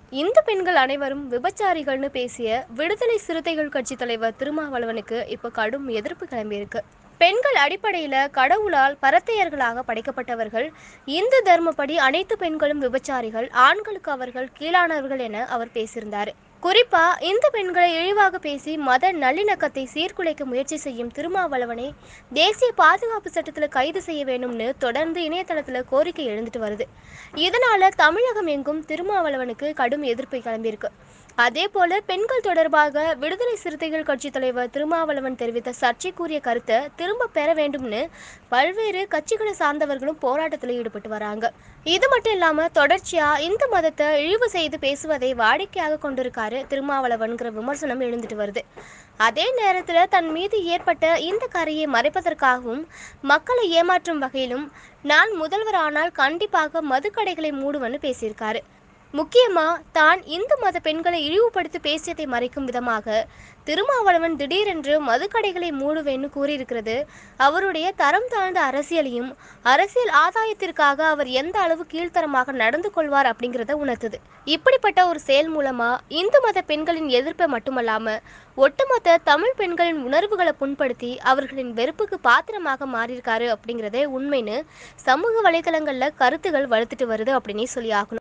இந்து பெண்கள் அனைவரும் விபச்சாரிகள்னு பேசிய விடுதலை சிறுத்தைகள் கட்சி தலைவர் திருமாவளவனுக்கு இப்போ கடும் எதிர்ப்பு கிளம்பியிருக்கு பெண்கள் அடிப்படையில் கடவுளால் பரத்தையர்களாக படைக்கப்பட்டவர்கள் இந்து தர்மப்படி அனைத்து பெண்களும் விபச்சாரிகள் ஆண்களுக்கு அவர்கள் கீழானவர்கள் என அவர் பேசியிருந்தார் குறிப்பா இந்து பெண்களை இழிவாக பேசி மத நல்லிணக்கத்தை சீர்குலைக்க முயற்சி செய்யும் திருமாவளவனை தேசிய பாதுகாப்பு சட்டத்தில் கைது செய்ய வேண்டும்னு தொடர்ந்து இணையதளத்தில் கோரிக்கை எழுந்துட்டு வருது இதனால தமிழகம் எங்கும் திருமாவளவனுக்கு கடும் எதிர்ப்பு கிளம்பியிருக்கு அதே போல பெண்கள் தொடர்பாக விடுதலை சிறுத்தைகள் கட்சி தலைவர் திருமாவளவன் தெரிவித்த சர்ச்சைக்குரிய கருத்தை திரும்ப பெற வேண்டும்னு பல்வேறு கட்சிகளை சார்ந்தவர்களும் போராட்டத்தில் ஈடுபட்டு வராங்க இது மட்டும் இல்லாம தொடர்ச்சியா இந்து மதத்தை இழிவு செய்து பேசுவதை வாடிக்கையாக கொண்டிருக்காரு திருமாவளவன்கிற விமர்சனம் எழுந்துட்டு வருது அதே நேரத்தில் தன் மீது ஏற்பட்ட இந்த கரையை மறைப்பதற்காகவும் மக்களை ஏமாற்றும் வகையிலும் நான் முதல்வர் ஆனால் கண்டிப்பாக மதுக்கடைகளை மூடுவேன்னு பேசியிருக்காரு முக்கியமா தான் இந்து மத பெண்களை இழிவுபடுத்தி பேசியதை மறைக்கும் விதமாக திருமாவளவன் திடீரென்று மதுக்கடைகளை மூடுவேன்னு கூறியிருக்கிறது அவருடைய தரம் தாழ்ந்த அரசியலையும் அரசியல் ஆதாயத்திற்காக அவர் எந்த அளவு கீழ்த்தரமாக நடந்து கொள்வார் அப்படிங்கிறத உணர்த்துது இப்படிப்பட்ட ஒரு செயல் மூலமா இந்து மத பெண்களின் எதிர்ப்பை மட்டுமல்லாம ஒட்டுமொத்த தமிழ் பெண்களின் உணர்வுகளை புண்படுத்தி அவர்களின் வெறுப்புக்கு பாத்திரமாக மாறியிருக்காரு அப்படிங்கிறதே உண்மைன்னு சமூக வலைதளங்கள்ல கருத்துகள் வளர்த்துட்டு வருது அப்படின்னே சொல்லி ஆகணும்